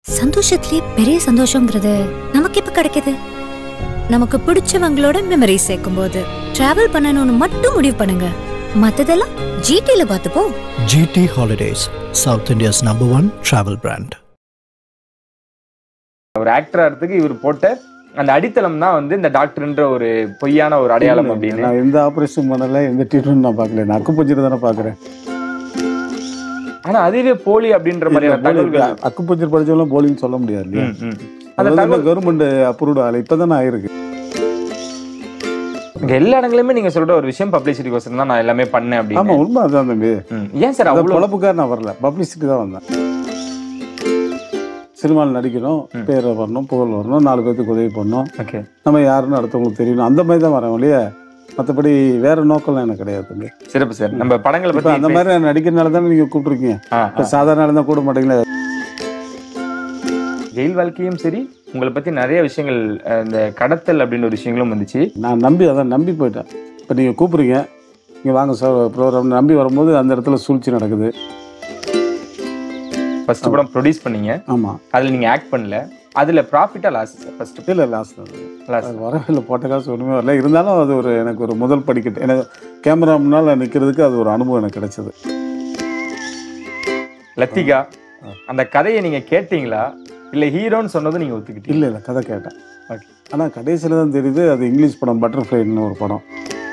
சந்தோஷத்திலே பெரிய சந்தோஷங்கிறது நமக்கு எப்ப கிடைக்குது நமக்கு பிடிச்சவங்களோட மெமரி சேர்க்கும் போது டிராவல் பண்ணணும்னு மட்டும் முடிவு பண்ணுங்க மத்ததெல்லாம் ஜிடில பார்த்துப்போம் GT Holidays, South India's number one travel brand. ஒரு ஆக்டரா இருக்கிறதுக்கு இவர் போட்ட அந்த அடித்தளம் தான் வந்து இந்த டாக்டர்ன்ற ஒரு பொய்யான ஒரு அடையாளம் அப்படின்னு நான் எந்த ஆபரேஷன் பண்ணல எந்த ட்ரீட்மெண்ட் நான் பார்க்கல நான் அக்குப்பஞ்சர் தானே பார்க்குறேன் ஆனா அதுவே போலி அப்படின்ற மாதிரியான தகவல்கள் அக்குப்பஞ்சர் படிச்சவங்களும் போலின்னு சொல்ல முடியாது இல்லையா ம், ம். அந்த தகவல் கவர்மெண்ட் அப்ரூவ்டு ஆகல இப்பதான் ஆயிருக்கு இங்க எல்லா இடங்களுமே நீங்க சொல்ற ஒரு விஷயம் பப்ளிசிட்டிக்கோசரம் தான் நான் எல்லாமே பண்ணேன் ஆமா அப்படின்னு உண்மை அதான் தம்பி ம். ஏன் சார் அந்த அவ்வளவு பொழப்புக்காக நான் வரல பப்ளிசிட்டி தான் வந்தேன் சினிமாவில் நடிக்கணும் ம். பேர் வரணும் புகழ் வரணும் நாலு பேர்த்துக்கு உதவி பண்ணணும் ஓகே நம்ம யாருன்னு அடுத்தவங்களுக்கு தெரியணும் அந்த மாதிரி தான் வரேன் இல்லையா மற்றபடி வேற நோக்கம்லாம் எனக்கு கிடையாது தம்பி சிறப்பு சார் நம்ம படங்களை இப்போ பத்தி அந்த மாதிரி நான் நடிக்கிறனால தானே நீங்க கூப்பிட்டுருக்கீங்க ஆ, இப்போ ஆ. சாதாரண ஆளு தான் கூட மாட்டீங்களா ஜெயில் வாழ்க்கையும் சரி உங்களை பத்தி நிறைய விஷயங்கள் அஹ், இந்த கடத்தல் அப்படின்ற ஒரு விஷயங்களும் வந்துச்சு நான் நம்பி அதான் நம்பி போயிட்டேன் இப்போ நீங்கள் கூப்பிடுறீங்க நீங்கள் வாங்க சார் ப்ரோக்ராம் நம்பி வரும்போது அந்த இடத்துல சூழ்ச்சி நடக்குது ஃபர்ஸ்ட் படம் ப்ரொடியூஸ் பண்ணீங்க ஆமாம் அதுல நீங்க ஆக்ட் பண்ணல அதுல ப்ராஃபிட்டா லாஸ் சார் ஃபர்ஸ்ட் இல்லை லாஸ் தான் லாஸ் அது வரவில்லை போட்ட காசு ஒன்றுமே வரல இருந்தாலும் அது ஒரு எனக்கு ஒரு முதல் படிக்கட்டு எனக்கு கேமரா முன்னால் நிற்கிறதுக்கு அது ஒரு அனுபவம் எனக்கு கிடைச்சது லத்திகா அந்த கதையை நீங்க கேட்டீங்களா இல்ல ஹீரோன்னு சொன்னதும் நீங்க ஒத்துக்கிட்டீங்க இல்லை இல்லை கதை கேட்டேன் Okay. ஆனால் கடைசியில் தான் தெரியுது அது இங்கிலீஷ் படம் பட்டர்ஃப்ளைன்னு ஒரு படம்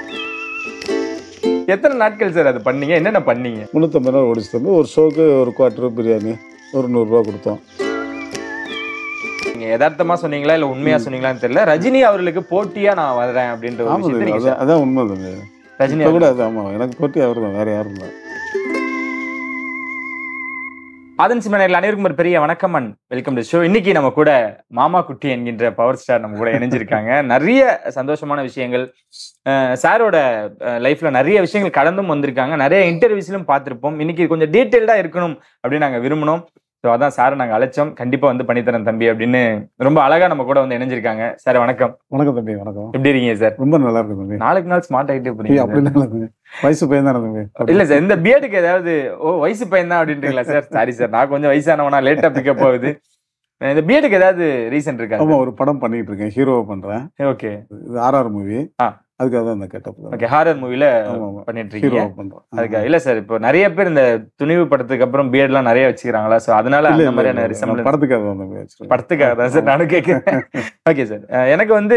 எத்தனை நாட்கள் சார் அது பண்ணீங்க என்னென்ன பண்ணீங்க முந்நூற்றம்பது ரூபா ஓடிச்சு தம்பி ஒரு ஷோக்கு ஒரு குவார்ட்டர் பிரியாணி ஒரு நூறுரூவா கொடுத்தோம் நீங்க யதார்த்தமா சொன்னீங்களா இல்ல உண்மையா சொன்னீங்களான்னு தெரியல ரஜினி அவர்களுக்கு போட்டியா நான் வர்றேன் அப்படின்ற ஒரு ஆமாம் விஷயத்தை தம்பி, நீங்க அதான் அதான் உண்மை தம்பி ரஜினி இப்போ கூட அவர்கள். அது ஆமாம் எனக்கு போட்டி அவர் தான் வேறு யாரும் இல்லை ஆதன் சிமனையில் அனைவருக்கும் ஒரு பெரிய வணக்கம் அண்ட் வெல்கம் டு ஷோ இன்னைக்கு நம்ம கூட மாமா குட்டி என்கின்ற பவர் ஸ்டார் நம்ம கூட இணைஞ்சிருக்காங்க நிறைய சந்தோஷமான விஷயங்கள் அஹ் சாரோட லைஃப்ல நிறைய விஷயங்கள் கடந்தும் வந்திருக்காங்க நிறைய இன்டர்வியூஸ்லும் பார்த்திருப்போம் இன்னைக்கு கொஞ்சம் டீட்டெயில்டா இருக்கணும் அப்படின்னு நாங்க விரும்பினோம் ஸோ அதான் சாரை நாங்க அழைச்சோம் கண்டிப்பா வந்து பண்ணித்தரேன் தம்பி அப்படின்னு ரொம்ப அழகா நம்ம கூட வந்து இணைஞ்சிருக்காங்க சார் வணக்கம் வணக்கம் தம்பி வணக்கம் எப்படி இருக்கீங்க சார் ரொம்ப நல்லா இருக்கு தம்பி நாளுக்கு நாள் ஸ்மார்ட் ஆகிட்டே ஏய், போறீங்க அப்படிலாம் இல்லை தம்பி வயசு பையன் தானே தம்பி இல்ல சார் இந்த பிஎடுக்கு ஏதாவது ஓ வயசு பையன் தான் அப்படின்றீங்களா சார் சாரி சார் நான் கொஞ்சம் வயசானவனா லேட்டா பிக்கப் ஆகுது இந்த பிஎடுக்கு ஏதாவது ரீசன் இருக்கா ஆமா ஒரு படம் பண்ணிட்டு இருக்கேன் ஹீரோவை பண்றேன் ஓகே இது ஆர்ஆர் மூவி ஆ. அதுக்காக தான் இந்த கெட்டப் ஓகே ஹாரர் மூவில ஆமா ஆமா பண்ணிட்டு இருக்கீங்க ஹீரோவை பண்றேன் அதுக்கா இல்ல சார் இப்போ நிறைய பேர் இந்த துணிவு படத்துக்கு அப்புறம் பிஎட் எல்லாம் நிறைய வச்சுக்கிறாங்களா சோ அதனால இல்ல, அந்த இல்ல, மாதிரியான இல்ல, நான் ரிசம்பிளன்ஸ் படத்துக்காக தான் தம்பி வச்சிருக்கேன். படத்துக்காக தான் சார் நானும் கேட்கிறேன் ஓகே சார் எனக்கு வந்து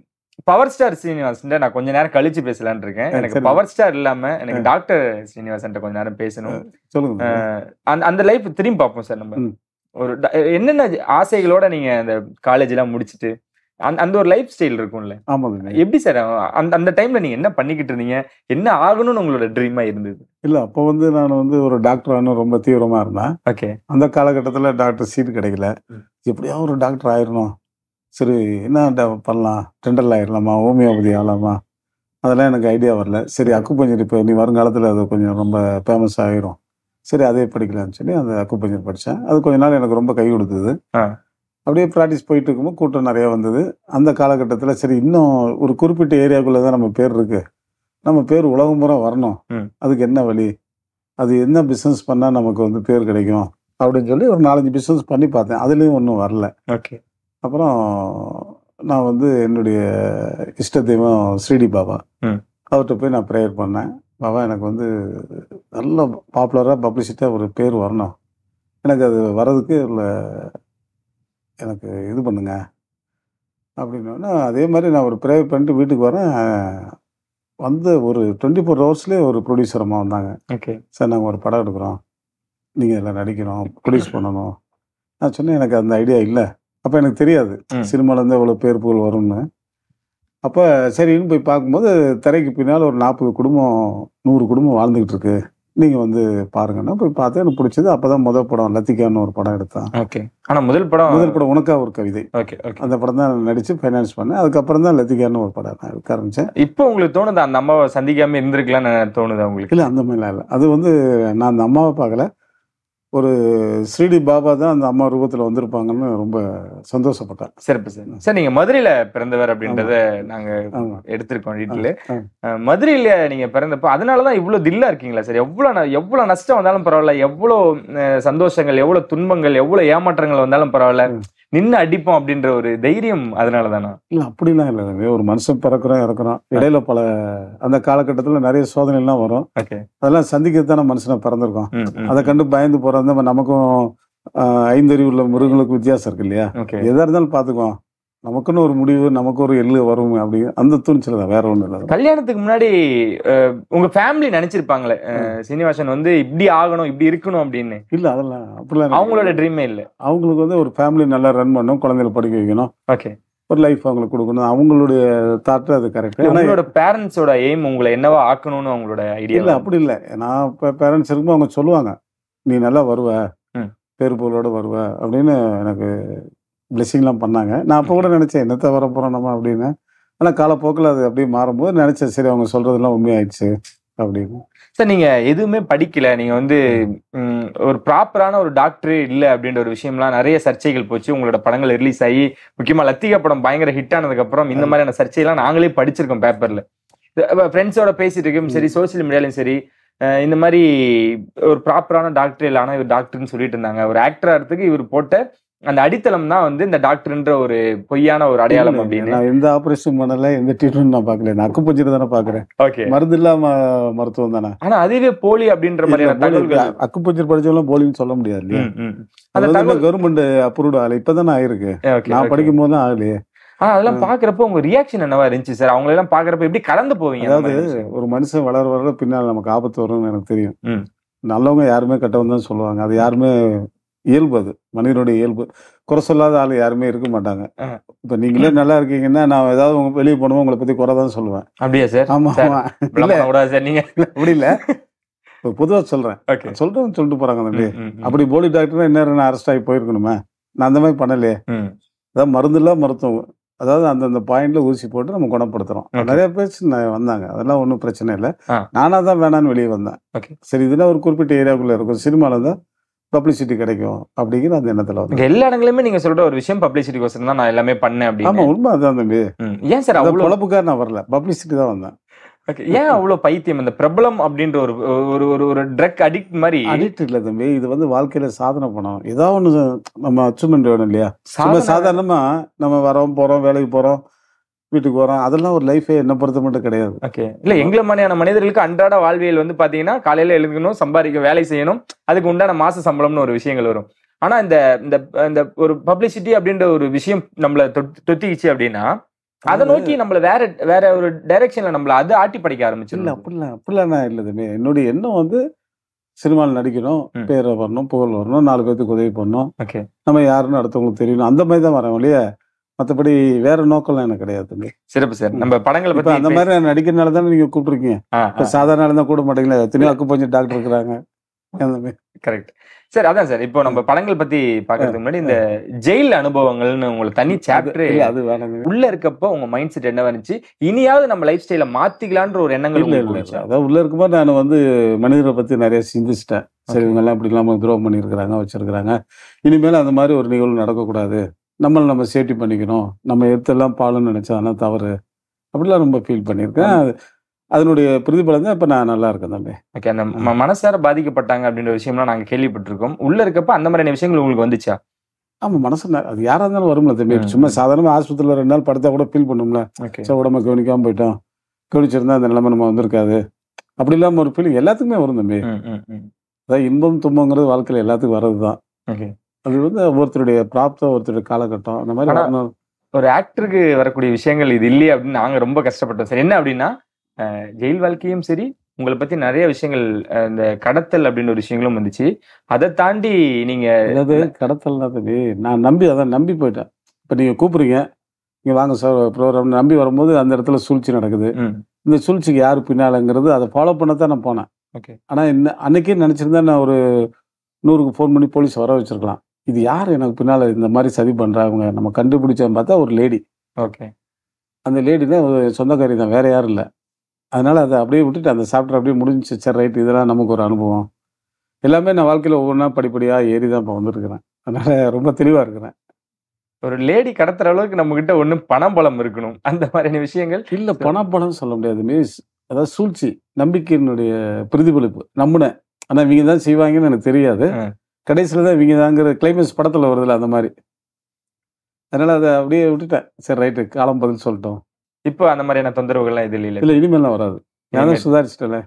பவர் ஸ்டார் ஸ்ரீனிவாசன் நான் கொஞ்ச நேரம் கழிச்சு பேசலாம்னு இருக்கேன் ஆ, எனக்கு சரி. பவர் ஸ்டார் இல்லாம எனக்கு ஆ. டாக்டர் ஸ்ரீனிவாசன் கொஞ்ச நேரம் பேசணும் சொல்லுங்க தம்பி. அஹ் அந்த அந்த லைஃப் திரும்பி பார்ப்போம் சார் நம்ம ம். ஒரு ட- என்னென்ன ஆசைகளோட நீங்க அந்த காலேஜ் எல்லாம் முடிச்சுட்டு அந்த அந்த ஒரு லைஃப் ஸ்டைல் இருக்கும்ல ஆமா தம்பி எப்படி சார் அந்த அந்த டைம்ல நீங்க என்ன பண்ணிக்கிட்டு இருந்தீங்க என்ன ஆகணும்னு உங்களோட ட்ரீமா இருந்தது இல்ல அப்போ வந்து நான் வந்து ஒரு டாக்டர் ஆகணும் ரொம்ப தீவிரமா இருந்தேன் ஓகே அந்த காலகட்டத்துல டாக்டர் சீட் கிடைக்கல ம். எப்படியாவது ஒரு டாக்டர் ஆயிரணும் சரி என்ன ட- பண்ணலாம் டெண்டல் ஆயிடலாமா ஹோமியோபதி ஆகலாமா அதெல்லாம் எனக்கு ஐடியா வரல சரி அக்குப்பஞ்சர் இப்போ நீ வருங்காலத்தில் அது கொஞ்சம் ரொம்ப ஃபேமஸ் ஆகிரும் சரி அதே படிக்கலாம்னு சொல்லி அந்த அக்குப்பஞ்சர் படித்தேன் அது கொஞ்ச நாள் எனக்கு ரொம்ப கை கொடுத்தது ஆ. அப்படியே ப்ராக்டிஸ் போயிட்டு இருக்கும்போது கூட்டம் நிறைய வந்தது அந்த காலகட்டத்தில் சரி இன்னும் ஒரு குறிப்பிட்ட ஏரியாக்குள்ளே தான் நம்ம பேர் இருக்கு நம்ம பேர் உலகம் பூரா வரணும் ம். அதுக்கு என்ன வழி அது என்ன பிஸ்னஸ் பண்ணால் நமக்கு வந்து பேர் கிடைக்கும் அப்படின்னு சொல்லி ஒரு நாலஞ்சு பிஸ்னஸ் பண்ணி பார்த்தேன் அதுலேயும் ஒன்றும் வரல ஓகே அப்புறம் நான் வந்து என்னுடைய இஷ்ட தெய்வம் ஸ்ரீடி பாபா ம். அவர்கிட்ட போய் நான் ப்ரேயர் பண்ணேன் பாபா எனக்கு வந்து நல்ல பாப்புலராக பப்ளிசிட்டியாக ஒரு பேர் வரணும் எனக்கு அது வர்றதுக்கு இல்லை எனக்கு இது பண்ணுங்க அப்படின்னா அதே மாதிரி நான் ஒரு ப்ரேயர் பண்ணிட்டு வீட்டுக்கு வரேன் வந்து ஒரு டுவெண்ட்டி ஃபோர் ஹவர்ஸ்லேயே ஒரு ப்ரொடியூசர் அம்மா வந்தாங்க ஓகே சார் நாங்கள் ஒரு படம் எடுக்கிறோம் நீங்கள் இதில் நடிக்கணும் ப்ரொடியூஸ் பண்ணணும் நான் சொன்னேன் எனக்கு அந்த ஐடியா இல்லை அப்போ எனக்கு தெரியாது ம். சினிமாலேருந்து எவ்வளோ பேர் புகழ் வரும்னு அப்போ சரின்னு போய் பார்க்கும்போது திரைக்கு பின்னால் ஒரு நாற்பது குடும்பம் நூறு குடும்பம் வாழ்ந்துக்கிட்டு இருக்கு நீங்கள் வந்து பாருங்கன்னா போய் பார்த்தேன் எனக்கு பிடிச்சது அப்போ தான் முதல் படம் லத்திகான்னு ஒரு படம் எடுத்தேன் ஓகே ஆனா முதல் படம் முதல் படம் உனக்கா ஒரு கவிதை ஓகே ஓகே அந்த படம் தான் நடித்து ஃபைனான்ஸ் பண்ணேன் அதுக்கப்புறம் தான் லத்திகான்னு ஒரு படம் நான் எடுக்க ஆரம்பித்தேன் இப்போ உங்களுக்கு தோணுது அந்த அம்மாவை சந்திக்காம இருந்திருக்கலாம்னு தோணுதா உங்களுக்கு இல்லை அந்த மாதிரிலாம் இல்லை அது வந்து நான் அந்த அம்மாவை பார்க்கல ஒரு ஸ்ரீடி பாபா தான் அந்த அம்மா ரூபத்தில் வந்திருப்பாங்கன்னு ரொம்ப சந்தோஷப்பட்டேன் சிறப்பு சார் சார் நீங்க மதுரையில பிறந்தவர் அப்படின்றத நாங்க ஆமாம் எடுத்திருக்கோம் வீட்டுல அஹ் மதுரையில நீங்க பிறந்தப்போ அதனாலதான் இவ்வளவு தில்லா இருக்கீங்களா சார் எவ்வளவு ந- எவ்வளவு நஷ்டம் வந்தாலும் பரவாயில்ல எவ்வளவு அஹ், சந்தோஷங்கள் எவ்வளவு துன்பங்கள் எவ்வளவு ஏமாற்றங்கள் வந்தாலும் பரவாயில்ல ம். நின்னு அடிப்போம் அப்படின்ற ஒரு தைரியம் அதனாலதானா இல்லை அப்படிலாம் இல்லை தம்பி. ஒரு மனுஷன் பிறக்கிறோம் இறக்குறோம் இடையில பல அந்த காலகட்டத்தில் நிறைய சோதனைலாம் வரும் ஓகே அதெல்லாம் சந்திக்கத்தானே மனுஷனை பிறந்திருக்கோம் அதை கண்டு பயந்து போறது நமக்கும் ஆஹ், ஐந்தறிவு உள்ள மிருகங்களுக்கு வித்தியாசம் இருக்கு இல்லையா ஓகே எதா இருந்தாலும் பார்த்துக்குவோம் நமக்குன்னு ஒரு முடிவு நமக்கு ஒரு எள்ளு வரும் அப்படி அந்த துணிச்சல் தான் வேற ஒன்றும் இல்லை கல்யாணத்துக்கு முன்னாடி அஹ், உங்க ஃபேமிலி நினைச்சிருப்பாங்களே அஹ், சீனிவாசன் வந்து இப்படி ஆகணும் இப்படி இருக்கணும் அப்படின்னு இல்லை அதெல்லாம் அப்படிலாம் இல்லை. அவங்களோட ட்ரீமே இல்ல அவங்களுக்கு வந்து ஒரு ஃபேமிலி நல்லா ரன் பண்ணணும் குழந்தைகளை படிக்க வைக்கணும் ஓகே ஒரு லைஃப் அவங்களுக்கு கொடுக்கணும் அவங்களுடைய தாட்டு அது கரெக்ட் ஆனால் உங்களோட பேரண்ட்ஸோட எய்ம் உங்களை என்னவா ஆக்கணும்னு அவங்களோட ஐடியா இல்லை அப்படி இல்லை நான் இப்போ பேரண்ட்ஸ் இருக்கும்போது அவங்க சொல்லுவாங்க நீ நல்லா வருவ ம். பேர் புகழோட வருவ அப்படின்னு எனக்கு பிளெஸிங்லாம் பண்ணாங்க நான் அப்போ கூட நினச்சேன் என்னத்த வர போகிறோம் நம்ம அப்படின்னு ஆனால் காலப்போக்கில் அது அப்படியே மாறும்போது நினச்சேன் சரி அவங்க சொல்கிறதெல்லாம் உண்மையாயிடுச்சு அப்படின்னு சார் நீங்க எதுவுமே படிக்கல நீங்க வந்து ம், ஒரு ப்ராப்பரான ஒரு டாக்டர் இல்ல அப்படின்ற ஒரு விஷயம்லாம் நிறைய சர்ச்சைகள் போச்சு உங்களோட படங்கள் ரிலீஸ் ஆகி முக்கியமா லத்திகா படம் பயங்கர ஹிட் ஆனதுக்கு அப்புறம் இந்த மாதிரியான சர்ச்சையெல்லாம் நாங்களே படிச்சிருக்கோம் பேப்பர்ல ஃப்ரெண்ட்ஸோட பேசிட்டு இருக்கும் சரி சோசியல் மீடியாலையும் சரி அஹ், இந்த மாதிரி ஒரு ப்ராப்பரான டாக்டர் இல்லை ஆனா இவர் டாக்டர்னு சொல்லிட்டு இருந்தாங்க ஒரு ஆக்டர் ஆகிறதுக்கு இவர் போட்ட அந்த அடித்தளம் தான் வந்து இந்த டாக்டர்ன்ற ஒரு பொய்யான ஒரு அடையாளம் இல்லை, அப்படின்னு நான் எந்த ஆப்ரேஷன் பண்ணல எந்த ட்ரீட்மெண்ட் நான் பார்க்கல நான் அக்குப்பஞ்சர் தானே பார்க்குறேன் ஓகே மருந்து இல்லாம மருத்துவம் தானே ஆனா அதுவே போலி அப்படின்ற மாதிரியான தகவல்கள் அக்குப்பஞ்சர் படிச்சவங்களும் போலின்னு சொல்ல முடியாது இல்லையா ம், ம். அந்த அது வந்து தகவல் கவர்மெண்ட் அப்ரூவ்டு ஆகல இப்பதானே ஆயிருக்கு ஓகே நான் ஓகே. படிக்கும் போது தான் ஆகலையே ஆனா அதெல்லாம் பாக்குறப்போ உங்க ரியாக்ஷன் என்னவா இருந்துச்சு சார் அவங்க எல்லாம் பாக்குறப்ப எப்படி கடந்து போவீங்க அந்த அதாவது மாதிரி விஷயம்? ஒரு மனுஷன் வளர வளர பின்னால் நமக்கு ஆபத்து வரும்னு எனக்கு தெரியும் ம். நல்லவங்க யாருமே கெட்டவங்க தான் சொல்லுவாங்க அது யாருமே இயல்பு அது மனிதனுடைய இயல்பு குறை சொல்லாத ஆள் யாருமே இருக்க மாட்டாங்க ஆ. இப்ப நீங்களே நல்லா இருக்கீங்கன்னா நான் ஏதாவது உங்க வெளியே போனோம் உங்களை பத்தி குறை தான் சொல்லுவேன் அப்படியா சார் ஆமா சார், ஆமா இப்படிலாம் பண்ணக்கூடாது சார் நீங்க அப்படி இல்ல இப்ப பொதுவா சொல்றேன் ஓகே சொல்றேன்னு சொல்லிட்டு போறாங்க தம்பி அப்படி போலி டாக்டர் என்ன அரெஸ்ட் ஆகி போயிருக்கணுமே நான் அந்த மாதிரி பண்ணலையே அதாவது மருந்து இல்ல மருத்துவம் அதாவது அந்தந்த பாயிண்ட்ல ஊசி போட்டு நம்ம குணப்படுத்துறோம் Okay. நிறைய பேர் சின்ன வந்தாங்க அதெல்லாம் ஒன்றும் பிரச்சனை இல்லை ஆ. நானா தான் வேணான்னு வெளியே வந்தேன் Okay. சரி இதுனா ஒரு குறிப்பிட்ட ஏரியாக்குள்ள இருக்கும் சினிமால தான் பப்ளிசிட்டி கிடைக்கும் அப்படிங்கிற அந்த எண்ணத்துல இங்க வந்து எல்லா இடங்களுமே நீங்க சொல்ற ஒரு விஷயம் பப்ளிசிட்டி கோசம் தான் நான் எல்லாமே பண்ணேன் ஆமா அப்படின்னு உண்மை அதான் தம்பி ம். ஏன் சார் அந்த அவ்வளவு பொழப்புக்காக நான் வரல பப்ளிசிட்டி தான் வந்தேன் Okay. ஏன் அவ்வளவு பைத்தியம் இந்த பிரபலம் அப்படின்ற ஒரு ஒரு ஒரு ஒரு ட்ரக் அடிக்ட் மாதிரி அடிக்ட் இல்லை தம்பி இது வந்து வாழ்க்கையில சாதனை பண்ணணும் ஏதாவது ஒன்று நம்ம அச்சீவ்மெண்ட் வேணும் இல்லையா சும்மா சாதனை- சாதாரணமா நம்ம வரோம் போறோம் வேலைக்கு போறோம் வீட்டுக்கு போறோம் அதெல்லாம் ஒரு லைஃபே என்ன பொறுத்த மட்டும் கிடையாது ஓகே இல்ல எங்களை மாதிரியான மனிதர்களுக்கு அன்றாட வாழ்வியல் வந்து பாத்தீங்கன்னா காலையில எழுதணும் சம்பாதிக்க வேலை செய்யணும் அதுக்கு உண்டான மாச சம்பளம்னு ஒரு விஷயங்கள் வரும் ஆனா இந்த இந்த இந்த ஒரு பப்ளிசிட்டி அப்படின்ற ஒரு விஷயம் நம்மள தொத்- தொத்திக்கிச்சு அப்படின்னா அதை நோக்கி நம்மள வேற வேற ஒரு டைரக்ஷன்ல நம்மள அது ஆட்டி படிக்க இல்ல ஆரம்பிச்சிடலாம் அப்படிலாம் அப்படிலாம் நான் இல்லை தம்பி என்னுடைய எண்ணம் வந்து சினிமாவில் நடிக்கணும் ம். பேரை வரணும் புகழ் வரணும் நாலு பேர்த்துக்கு உதவி பண்ணணும் ஓகே நம்ம யாருன்னு அடுத்தவங்களுக்கு தெரியணும் அந்த மாதிரி தான் வரேன் இல்லையா மற்றபடி வேற நோக்கம்லாம் எனக்கு கிடையாது தம்பி சிறப்பு சார் நம்ம படங்களை இப்ப பத்தி அந்த மாதிரி நான் நடிக்கிறனால தானே நீங்க கூப்பிட்டுருக்கீங்க இப்ப சாதாரண இருந்தா கூட மாட்டீங்களா எத்தனையோ அக்கு பஞ்சு டாக்டர் இருக்கிறாங்க அந்த மாதிரி கரெக்ட் சார் அதான் சார் இப்போ நம்ம படங்கள் பத்தி பாக்குறதுக்கு முன்னாடி இந்த ஜெயில் அனுபவங்கள்னு உங்களுக்கு தனி சாப்டர் இல்ல, அது வேணாங்க உள்ள இருக்கப்போ உங்க மைண்ட் செட் என்ன வந்துச்சு இனியாவது நம்ம லைஃப் ஸ்டைல மாத்திக்கலான்ற ஒரு எண்ணங்கள் இல்ல உங்களுக்கு இல்ல வந்துச்சா? அதாவது உள்ள இருக்கும்போது நான் வந்து மனிதரை பத்தி நிறைய சிந்திச்சிட்டேன் சரி இவங்க எல்லாம் இப்படி இல்லாம துரோகம் பண்ணியிருக்கிறாங்க வச்சிருக்கிறாங்க இனிமேல் அந்த மாதிரி ஒரு நிகழ்வு நடக்கக்கூடாது நம்மளை நம்ம சேஃப்டி பண்ணிக்கணும் நம்ம எடுத்தெல்லாம் பாலுன்னு நினைச்சா அதெல்லாம் தவறு அப்படிலாம் ரொம்ப ஃபீல் பண்ணியிருக்கேன் அது- அதனுடைய பிரதிபலம் தான் இப்ப நான் நல்லா இருக்கேன் தம்பி ஓகே அந்த ம- மனசார பாதிக்கப்பட்டாங்க அப்படின்ற விஷயம்லாம் நாங்க கேள்விப்பட்டிருக்கோம் உள்ள இருக்கப்ப அந்த மாதிரியான விஷயங்கள் உங்களுக்கு வந்துச்சா ஆமா மனசு ந- அது யாரா இருந்தாலும் வரும்ல தம்பி ம். சும்மா சாதாரணமா ஆஸ்பத்திரியில ரெண்டு நாள் படுத்தா கூட ஃபீல் பண்ணும்ல ஓகே சரி உடம்ப கவனிக்காம போயிட்டோம் கவனிச்சிருந்தா அந்த நிலைமை நம்ம வந்திருக்காது அப்படி இல்லாம ஒரு ஃபீலிங் எல்லாத்துக்குமே வரும் தம்பி அதாவது இன்பம் துன்பங்கிறது வாழ்க்கையில எல்லாத்துக்கும் வர்றது தான் ஓகே அது வந்து ஒருத்தருடைய பிராப்தம் ஒருத்தருடைய காலகட்டம் அந்த மாதிரி ஆனா- வரணும். ஒரு ஆக்டருக்கு வரக்கூடிய விஷயங்கள் இது இல்லையே அப்படின்னு நாங்க ரொம்ப கஷ்டப்பட்டோம் சார் என்ன அப்படின்னா அஹ், ஜெயில் வாழ்க்கையும் சரி உங்களை பத்தி நிறைய விஷயங்கள் அஹ், இந்த கடத்தல் அப்படின்ற ஒரு விஷயங்களும் வந்துச்சு அதை தாண்டி நீங்க அதாவது கடத்தல் தான் தம்பி நான் நம்பி அதான் நம்பி போயிட்டேன் இப்போ நீங்க கூப்பிடுறீங்க நீங்க வாங்க சார் ப்ரோக்ராம் நம்பி வரும்போது அந்த இடத்துல சூழ்ச்சி நடக்குது ம், இந்த சூழ்ச்சிக்கு யார் பின்னாலங்கிறது அதை ஃபாலோ பண்ண தான் நான் போனேன் ஓகே ஆனா என்ன அன்னைக்கே நினைச்சிருந்தா நான் ஒரு நூறுக்கு ஃபோன் பண்ணி போலீஸ் வர வச்சிருக்கலாம் இது யார் எனக்கு பின்னால இந்த மாதிரி சதி பண்றாங்க நம்ம கண்டுபிடிச்சோன்னு பார்த்தா ஒரு லேடி ஓகே அந்த லேடி தான் ஒரு சொந்தக்காரி தான் வேற யாரும் இல்லை அதனால அதை அப்படியே விட்டுட்டு அந்த சாப்டர் அப்படியே முடிஞ்சிச்சு சரி ரைட் இதெல்லாம் நமக்கு ஒரு அனுபவம் எல்லாமே நான் வாழ்க்கையில் ஒவ்வொன்றா படிப்படியாக ஏறி தான் இப்போ வந்திருக்கிறேன் அதனால ரொம்ப தெளிவாக இருக்கிறேன் ஒரு லேடி கடத்துற அளவுக்கு நம்ம கிட்ட ஒண்ணும் பணம் பலம் இருக்கணும் அந்த மாதிரியான விஷயங்கள் இல்லை பணம் பணம் சொல்ல முடியாது மீஸ் அதாவது சூழ்ச்சி நம்பிக்கையினுடைய பிரதிபலிப்பு நம்பினேன் ஆனால் இவங்க தான் செய்வாங்கன்னு எனக்கு தெரியாது ஆ. கடைசியில் தான் இவங்க தாங்கிற கிளைமேக்ஸ் படத்தில் வருதுல்ல அந்த மாதிரி அதனால அதை அப்படியே விட்டுட்டேன் சரி ரைட்டு காலம் பதில் சொல்லிட்டோம் இப்போ அந்த மாதிரியான தொந்தரவுகள்லாம் இது இல்ல இல்லை இனிமேலாம் வராது நான் தான் இனிமேல். சுதாரிச்சிட்டேன்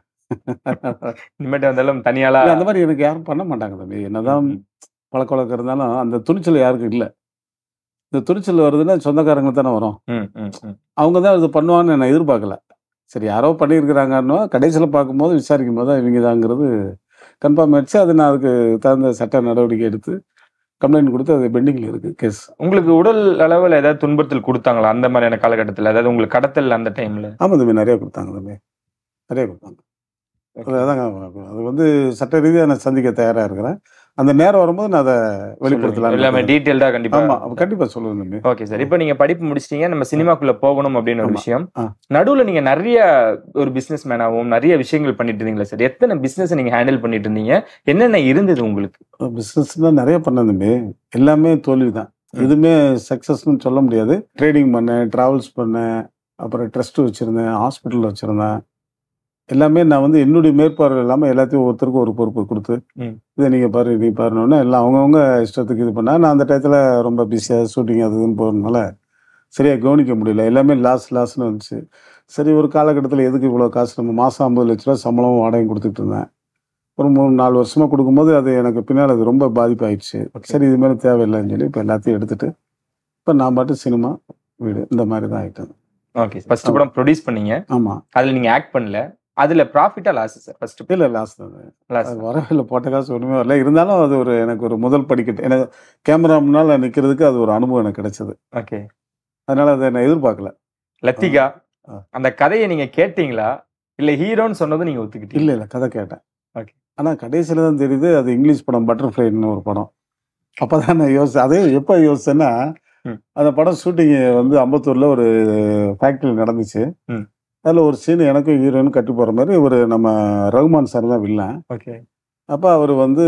இனிமேட்டு வந்தாலும் தனியாளா அந்த மாதிரி எனக்கு யாரும் பண்ண மாட்டாங்க தம்பி என்னதான் பழக்க வழக்கம் இருந்தாலும் அந்த துணிச்சல் யாருக்கும் இல்லை இந்த துணிச்சல் வருதுன்னா சொந்தக்காரங்க தானே வரும் ம், ம், ம். அவங்க தான் இது பண்ணுவாங்கன்னு நான் எதிர்பார்க்கல சரி யாரோ பண்ணியிருக்கிறாங்கன்னு கடைசியில் பார்க்கும்போது விசாரிக்கும் போது தான் இவங்க தாங்கிறது கன்ஃபார்ம் ஆயிடுச்சு அது நான் அதுக்கு தகுந்த சட்ட நடவடிக்கை எடுத்து கம்ப்ளைண்ட் கொடுத்து அது பெண்டிங்கில் இருக்குது கேஸ் உங்களுக்கு உடல் அளவுல ஏதாவது துன்புறுத்தல் கொடுத்தாங்களா அந்த மாதிரியான காலகட்டத்துல அதாவது உங்களுக்கு கடத்தல் அந்த டைம்ல ஆமாம் தம்பி நிறைய கொடுத்தாங்க தம்பி நிறைய கொடுத்தாங்க அது அதாங்க அது வந்து சட்ட ரீதியாக நான் சந்திக்க தயாராக இருக்கிறேன் அந்த நேரம் வரும்போது நான் அதை வெளிப்படுத்தலாம் எல்லாமே டீட்டெயில்டா கண்டிப்பா ஆமாம் கண்டிப்பாக சொல்லுவேன் தம்பி ஓகே சார் இப்போ நீங்க படிப்பு முடிச்சிட்டீங்க நம்ம சினிமாக்குள்ள போகணும் அப்படின்னு ஒரு ஆமா. விஷயம் ஆ. நடுவுல நீங்க நிறைய ஒரு பிசினஸ் மேனாவும் நிறைய விஷயங்கள் பண்ணிட்டு இருந்தீங்களா சார் எத்தனை பிசினஸ் நீங்க ஹேண்டில் பண்ணிட்டு இருந்தீங்க என்னென்ன இருந்தது உங்களுக்கு பிஸ்னஸ்லாம் நிறைய பண்ணேன் தம்பி எல்லாமே தோல்வி தான் ம். எதுவுமே சக்ஸஸ்னு சொல்ல முடியாது ட்ரேடிங் பண்ணேன் ட்ராவல்ஸ் பண்ணேன் அப்புறம் ட்ரஸ்ட் வச்சுருந்தேன் ஹாஸ்பிட்டல் வச்சுருந்தேன் எல்லாமே நான் வந்து என்னுடைய மேற்பார்வை இல்லாமல் எல்லாத்தையும் ஒருத்தருக்கும் ஒரு பொறுப்பு கொடுத்து ம். இதை நீங்கள் பாரு நீ பாருன்னு எல்லாம் அவங்கவுங்க இஷ்டத்துக்கு இது பண்ணா நான் அந்த டயத்தில் ரொம்ப பிஸியாக ஷூட்டிங் அது இதுன்னு போகிறதுனால சரியாக கவனிக்க முடியல எல்லாமே லாஸ் லாஸ்னு வந்துச்சு சரி ஒரு காலகட்டத்தில் எதுக்கு இவ்வளோ காசு நம்ம மாதம் ஐம்பது லட்ச ரூபா சம்பளம் வாடகையும் கொடுத்துட்டு இருந்தேன் ஒரு மூணு நாலு வருஷமா கொடுக்கும்போது அது எனக்கு பின்னால் அது ரொம்ப பாதிப்பாயிடுச்சு Okay. சரி இது மேலே தேவையில்லைன்னு சொல்லி இப்போ எல்லாத்தையும் எடுத்துட்டு இப்போ நான் பாட்டு சினிமா வீடு இந்த மாதிரி தான் ஆகிட்டேன் ஓகே ஃபர்ஸ்ட் படம் ப்ரொடியூஸ் பண்ணீங்க ஆமாம் அதுல நீங்க ஆக்ட் பண்ணல அதுல ப்ராஃபிட்டா லாஸ் சார் ஃபர்ஸ்ட் இல்லை லாஸ் தான் அது. லாஸ் அது வரவில்லை போட்ட காசு ஒன்றுமே வரல இருந்தாலும் அது ஒரு எனக்கு ஒரு முதல் படிக்கட்டு எனக்கு கேமரா முன்னால் நிற்கிறதுக்கு அது ஒரு அனுபவம் எனக்கு கிடைச்சது ஓகே அதனால அதை நான் எதிர்பார்க்கல லத்திகா ஆ. அந்த கதையை நீங்க கேட்டீங்களா இல்ல ஹீரோன்னு சொன்னதும் நீங்க ஒத்துக்கிட்டீங்க இல்லை இல்லை கதை கேட்டேன் Okay. ஆனால் கடைசியில் தான் தெரியுது அது இங்கிலீஷ் படம் பட்டர்ஃப்ளைன்னு ஒரு படம் அப்போ தான் நான் யோசிச்சேன் அதே எப்போ யோசிச்சேன்னா ம். அந்த படம் ஷூட்டிங் வந்து அம்பத்தூரில் ஒரு ஃபேக்ட்ரி நடந்துச்சு ம். அதில் ஒரு சீன் எனக்கும் ஹீரோயின் கட்டி போகிற மாதிரி ஒரு நம்ம ரகுமான் சார் தான் வில்லன் ஓகே அப்போ அவர் வந்து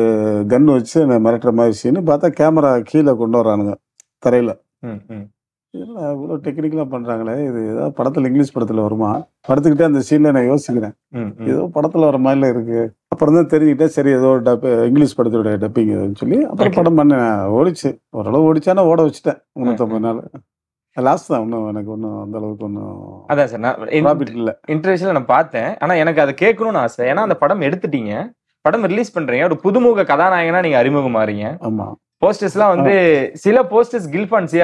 கன் வச்சு என்னை மிரட்டுற மாதிரி சீனு பார்த்தா கேமரா கீழே கொண்டு வரானுங்க தரையில் ம் ம் இல்லை இவ்வளோ டெக்னிக்கலாக பண்ணுறாங்களே இது ஏதாவது படத்தில் இங்கிலீஷ் படத்தில் வருமா படுத்துக்கிட்டே அந்த சீனில் நான் யோசிக்கிறேன் ம் ம். ஏதோ படத்தில் வர மாதிரில இருக்கு அப்புறம் தான் தெரிஞ்சுக்கிட்டேன் சரி ஏதோ ஒரு டப் இங்கிலீஷ் படத்தோட டப்பிங் இதுன்னு சொல்லி அப்புறம் Okay. படம் பண்ணேன் ஓடிச்சு ஓரளவு ஓடிச்சானா ஓட வச்சுட்டேன் முந்நூற்றம்பது நாள் லாஸ்ட் தான் ஒன்றும் எனக்கு ஒன்றும் அந்த அளவுக்கு ஒன்றும் அதான் சார் நான் ப்ராஃபிட் இல்லை இன்டர்வியூல நான் பார்த்தேன் ஆனா எனக்கு அதை கேட்கணும்னு ஆசை ஏன்னா அந்த படம் எடுத்துட்டீங்க படம் ரிலீஸ் பண்றீங்க ஒரு புதுமுக கதாநாயகனா நீங்க அறிமுகமாறீங்க ஆமாம் போஸ்டர்ஸ்லாம் வந்து சில போஸ்டர்ஸ் கில்பான்சியா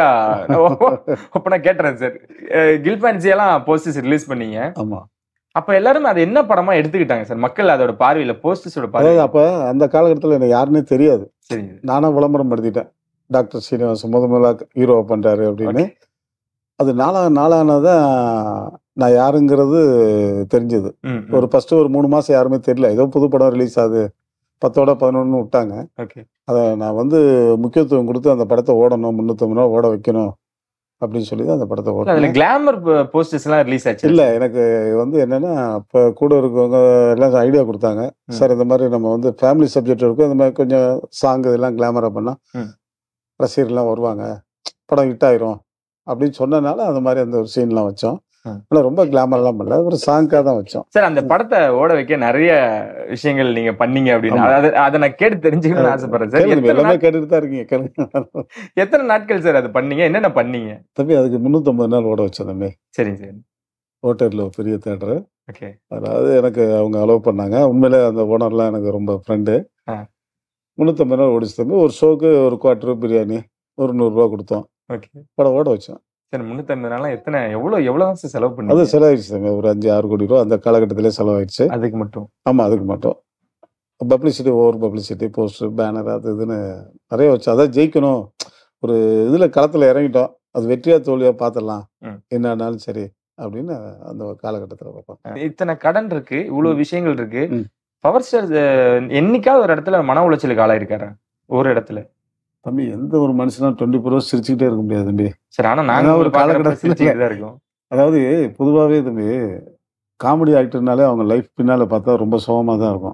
அப்ப நான் கேட்டுறேன் சார் கில்பான்சியாலாம் போஸ்டர்ஸ் ரிலீஸ் பண்ணீங்க ஆமாம் அப்ப எல்லாரும் அதை என்ன படமா எடுத்துக்கிட்டாங்க சார் மக்கள் அதோட பார்வையில போஸ்டர்ஸோட அதாவது பார்வையில அப்போ அந்த காலகட்டத்தில் எனக்கு யாருன்னே தெரியாது சரி நானாக விளம்பரம் படுத்திட்டேன் டாக்டர் ஸ்ரீனிவாசன் முத முதலாக ஹீரோ பண்ணுறாரு அப்படின்னு அது நாளா நாளானதான் நான் யாருங்கிறது தெரிஞ்சது ம், ம். ஒரு ஃபர்ஸ்ட் ஒரு மூணு மாசம் யாருமே தெரியல ஏதோ புது படம் ரிலீஸ் ஆகுது பத்தோட பதினொன்னு விட்டாங்க ஓகே அதை நான் வந்து முக்கியத்துவம் கொடுத்து அந்த படத்தை ஓடணும் முந்நூற்றம்பது ரூபா ஓட வைக்கணும் அப்படின்னு சொல்லி தான் அந்த படத்தை இல்ல, அதுல ஓடணும் கிளாமர் போஸ்டர்ஸ் எல்லாம் ரிலீஸ் ஆச்சு இல்லை எனக்கு வந்து என்னன்னா இப்போ கூட இருக்கவங்க எல்லாம் ஐடியா கொடுத்தாங்க ம். சார் இந்த மாதிரி நம்ம வந்து ஃபேமிலி சப்ஜெக்ட் இருக்கும் இந்த மாதிரி கொஞ்சம் சாங் இதெல்லாம் கிளாமராக பண்ணால் ம். ரசிகர்லாம் வருவாங்க படம் ஹிட் ஆயிரும் அப்படின்னு சொன்னனால அந்த மாதிரி அந்த ஒரு சீன்லாம் வச்சோம் ம். ஆனால் ரொம்ப கிளாமர்லாம் பண்ணல ஒரு சாங்காக தான் வச்சோம் சார் அந்த படத்தை ஓட வைக்க நிறைய விஷயங்கள் நீங்க பண்ணீங்க அப்படின்னு ஆமா. அதாவது அதை நான் கேட்டு தெரிஞ்சுக்கணும்னு ஆசைப்படுறேன் சார் கேளுங்க, எத்தனை எல்லாமே நாட்- கேட்டுட்டு தான் இருக்கீங்க கேளுங்க எத்தனை நாட்கள் சார் அது பண்ணீங்க என்னென்ன பண்ணீங்க தம்பி அதுக்கு முந்நூற்றம்பது நாள் ஓட வச்சோம் தம்பி சரிங்க சார் ஹோட்டலில் பெரிய தேட்டரு ஓகே அதாவது எனக்கு அவங்க அலோவ் பண்ணாங்க உண்மையிலே அந்த ஓனர்லாம் எனக்கு ரொம்ப ஃப்ரெண்டு ஆ. முந்நூற்றம்பது நாள் ஓடிச்சு தம்பி ஒரு ஷோக்கு ஒரு குவார்ட்டர் பிரியாணி ஒரு நூறுரூவா கொடுத்தோம் ஓகே படம் ஓட வச்சோம் சார் முன்னூத்தி ஐம்பது நாளா எத்தனை எவ்வளவு எவ்வளவு தான் சார் செலவு அது பண்ணீங்க செலவாயிடுச்சு தம்பி ஒரு அஞ்சு ஆறு கோடி ரூபா அந்த காலகட்டத்திலே செலவாயிடுச்சு அதுக்கு மட்டும் ஆமாம் அதுக்கு மட்டும் publicity over publicity poster banner அது இதுன்னு நிறைய வச்சு அதான் ஜெயிக்கணும் ஒரு இதில் களத்தில் இறங்கிட்டோம் அது வெற்றியா தோல்வியா பார்த்துடலாம் ம். என்னன்னாலும் சரி அப்படின்னு அந்த காலகட்டத்தில் பார்ப்போம் இத்தனை கடன் இருக்கு இவ்வளவு விஷயங்கள் இருக்கு ம். பவர் ஸ்டார் என்னைக்காவது ஒரு இடத்துல மன உளைச்சலுக்கு ஆளாயிருக்காரா ஒரு இடத்துல தம்பி எந்த ஒரு மனுஷனும் டுவெண்ட்டி ஃபோர் ஹவர்ஸ் சிரிச்சுக்கிட்டே இருக்க முடியாது தம்பி சரி ஆனா நாங்க அதான் ஒரு ஒரு காலகட்டத்தில் காலகட்டத்துல சிரிச்சுக்கிட்டு தான் இருக்கோம் அதாவது பொதுவாகவே தம்பி காமெடி ஆக்டர்னாலே அவங்க லைஃப் பின்னால் பார்த்தா ரொம்ப சோகமாக தான் இருக்கும்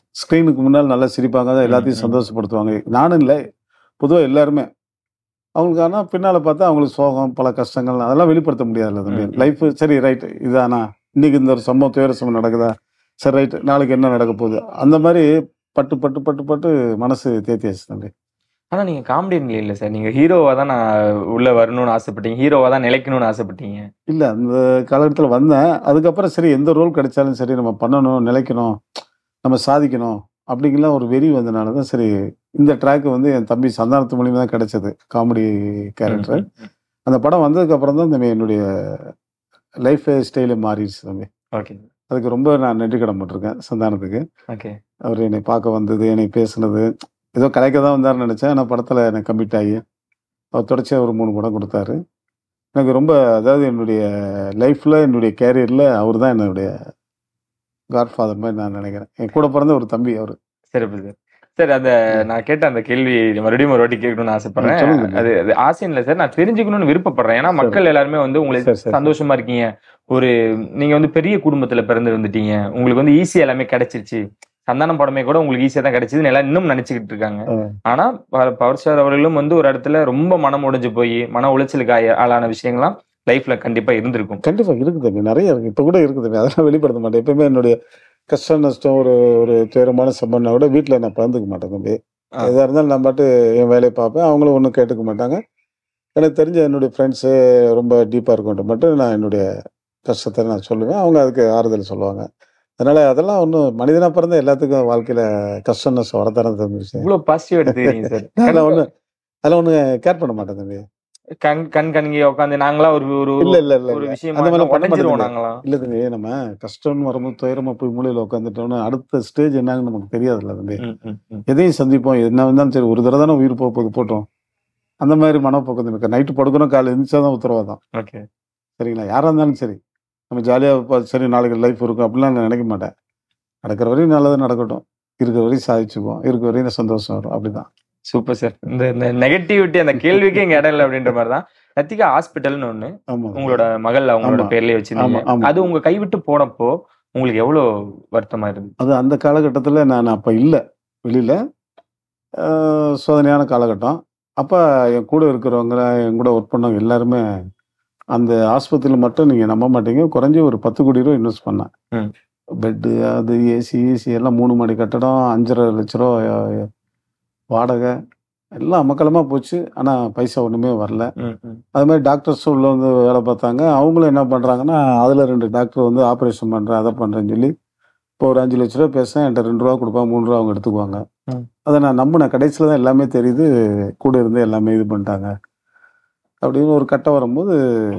ஸ்க்ரீனுக்கு முன்னால் நல்லா சிரிப்பாங்க ம், எல்லாத்தையும் ம். சந்தோஷப்படுத்துவாங்க நானும் இல்லை பொதுவாக எல்லாருமே அவங்களுக்கு ஆனால் பின்னால் பார்த்தா அவங்களுக்கு சோகம் பல கஷ்டங்கள் அதெல்லாம் வெளிப்படுத்த முடியாதுல்ல தம்பி ம், ம். லைஃப் சரி ரைட் இதானா இன்னைக்கு இந்த ஒரு சம்பவம் துயர சம்பவம் நடக்குதா சரி ரைட் நாளைக்கு என்ன நடக்க போகுது அந்த மாதிரி பட்டு பட்டு பட்டு பட்டு மனசு தேத்தியாச்சு தம்பி ஆனா நீங்க காமெடியன் இல்ல சார் நீங்க ஹீரோவா தான் நான் உள்ள வரணும்னு ஆசைப்பட்டீங்க ஹீரோவா தான் நிலைக்கணும்னு ஆசைப்பட்டீங்க இல்லை அந்த காலகட்டத்தில் வந்தேன் அதுக்கப்புறம் சரி எந்த ரோல் கிடைச்சாலும் சரி நம்ம பண்ணணும் நிலைக்கணும் நம்ம சாதிக்கணும் அப்படிங்கலாம் ஒரு வெறி வந்தனால தான் சரி இந்த ட்ராக் வந்து என் தம்பி சந்தானத்து மூலியமா தான் கிடைச்சது காமெடி கேரக்டர் அந்த படம் வந்ததுக்கு அப்புறம் தான் தம்பி என்னுடைய லைஃப் ஸ்டைலே மாறிடுச்சு தம்பி ஓகே அதுக்கு ரொம்ப நான் நன்றி கடன் பட்டிருக்கேன் சந்தானத்துக்கு ஓகே அவர் என்னை பார்க்க வந்தது என்னை பேசுனது ஏதோ கலைக்க தான் வந்தாருன்னு நினச்சேன் ஆனால் படத்தில் எனக்கு கமிட் ஆகி அவர் தொடர்ச்சியாக ஒரு மூணு படம் கொடுத்தாரு எனக்கு ரொம்ப அதாவது என்னுடைய லைஃப்பில் என்னுடைய கேரியரில் அவர் தான் என்னுடைய காட்ஃபாதர் மாதிரி நான் நினைக்கிறேன் என் கூட பிறந்த ஒரு தம்பி அவர் சிறப்பு சார் சார் அந்த நான் கேட்ட அந்த கேள்வி மறுபடியும் ஒரு வாட்டி கேட்கணும்னு ஆசைப்படுறேன் ம், சொல்லுங்க. அது அது ஆசையும் இல்லை சார் நான் தெரிஞ்சுக்கணும்னு விருப்பப்படுறேன் ஏன்னா சரி. மக்கள் எல்லாருமே வந்து உங்களை சரி, சரி. சந்தோஷமா இருக்கீங்க ஒரு நீங்க வந்து பெரிய குடும்பத்துல பிறந்து வந்துட்டீங்க உங்களுக்கு வந்து ஈஸியா எல்லாமே கிடைச்சிருச்சு சந்தானம் படமே கூட உங்களுக்கு ஈஸியா தான் கிடைச்சதுன்னு எல்லாம் இன்னும் நினைச்சுக்கிட்டு இருக்காங்க ஆ. ஆனா ப- பவர் ஸ்டார் அவர்களும் வந்து ஒரு இடத்துல ரொம்ப மனம் உடைஞ்சு போய் மன உளைச்சலுக்கு ஆய- ஆளான விஷயங்கள்லாம் லைஃப்ல கண்டிப்பா இருந்திருக்கும் கண்டிப்பா இருக்கு தம்பி நிறைய இருக்கு இப்போ கூட இருக்குது தம்பி அதெல்லாம் வெளிப்படுத்த மாட்டேன் எப்பயுமே என்னுடைய கஷ்டம் நஷ்டம் ஒரு ஒரு துயரமான சம்பவம்னா கூட வீட்டில் நான் பகிர்ந்துக்க மாட்டேன் தம்பி ஆ. எதாக இருந்தாலும் நான் பாட்டு என் வேலையை பார்ப்பேன் அவங்களும் ஒன்றும் கேட்டுக்க மாட்டாங்க எனக்கு தெரிஞ்ச என்னுடைய ஃப்ரெண்ட்ஸு ரொம்ப டீப்பாக இருக்கட்டும் மட்டும் நான் என்னுடைய கஷ்டத்தை நான் சொல்லுவேன் அவங்க அதுக்கு ஆறுதல் சொல்லுவாங்க அதனால அதெல்லாம் ஒன்றும் மனிதனாக பிறந்த எல்லாத்துக்கும் வாழ்க்கையில் கஷ்டம் நஷ்டம் வரத்தானே தம்பி விஷயம் இவ்வளவு பாசிட்டிவ் எடுத்துக்கிறீங்க சார் அதெல்லாம் ஒன்று அதெல்லாம் ஒன்றும் கேர் பண்ண மாட்டேன் தம்பி கண் கண் கண்கி உட்காந்து நாங்களாம் ஒரு ஒரு இல்ல இல்ல இல்ல ஒரு இல்ல. விஷயம் அந்த மாதிரிலாம் பண்ண உடஞ்சிருவோம் மாட்டேன் நாங்களாம் இல்ல தம்பி நம்ம கஷ்டம்னு வரும்போது துயரமா போய் மூலையில உட்காந்துட்டோம்னா அடுத்த ஸ்டேஜ் என்னன்னு நமக்கு தெரியாதுல்ல தம்பி ம், ம், ம். எதையும் சந்திப்போம் என்ன வந்தாலும் சரி ஒரு தடவை தானே உயிர் போக போகுது போட்டோம் அந்த மாதிரி மனப்போக்கம் இருக்கு நைட்டு படுக்கணும் காலை எழுந்திரிச்சாதான் உத்தரவாதம் ஓகே சரிங்களா யாரா இருந்தாலும் சரி நம்ம ஜாலியாக சரி நாளைக்கு லைஃப் இருக்கும் அப்படிலாம் நான் நினைக்க மாட்டேன் நடக்கிற வரையும் நல்லது நடக்கட்டும் இருக்கிற வரையும் சாதிச்சுக்குவோம் இருக்கிற வரையும் சந்தோஷம் வரும் அப்படிதான் சூப்பர் சார் இந்த இந்த நெகட்டிவிட்டி அந்த கேள்விக்கே இங்க இடம் இல்லை அப்படின்ற மாதிரி தான் லத்திகா ஹாஸ்பிட்டல்னு ஒண்ணு ஆமா உங்களோட மகள் அவங்களோட ஆமா. பேர்லயே வச்சிருந்தீங்க ஆமா, ஆமா. அது உங்க கைவிட்டு போனப்போ உங்களுக்கு எவ்வளவு வருத்தமா இருந்துச்சு அது அந்த காலகட்டத்தில் நான் அப்போ இல்லை வெளியில் சோதனையான காலகட்டம் அப்போ என் கூட இருக்கிறவங்க என் கூட ஒர்க் பண்ணவங்க எல்லாருமே அந்த ஆஸ்பத்திரியில் மட்டும் நீங்கள் நம்ப மாட்டீங்க குறைஞ்சி ஒரு பத்து கோடி ரூபா இன்வெஸ்ட் பண்ணேன் ம். பெட்டு அது ஏசி ஏசி எல்லாம் மூணு மாடி கட்டடம் அஞ்சரை லட்ச ரூபா அஹ், வாடகை எல்லாம் அமக்கலமாக போச்சு ஆனால் பைசா ஒன்றுமே வரல ம், ம். அது மாதிரி டாக்டர்ஸ் உள்ள வந்து வேலை பார்த்தாங்க அவங்களும் என்ன பண்ணுறாங்கன்னா அதில் ரெண்டு டாக்டர் வந்து ஆப்ரேஷன் பண்ணுறேன் அதை பண்ணுறேன்னு சொல்லி இப்போ ஒரு அஞ்சு லட்ச ரூபா பேசுகிறேன் என்கிட்ட ரெண்டு ரூபா கொடுப்பாங்க மூணு ரூபா அவங்க எடுத்துக்குவாங்க ம். அதை நான் நம்பினேன் கடைசியில் தான் எல்லாமே தெரியுது கூட இருந்து எல்லாமே இது பண்ணிட்டாங்க அப்படின்னு ஒரு கட்டம் வரும்போது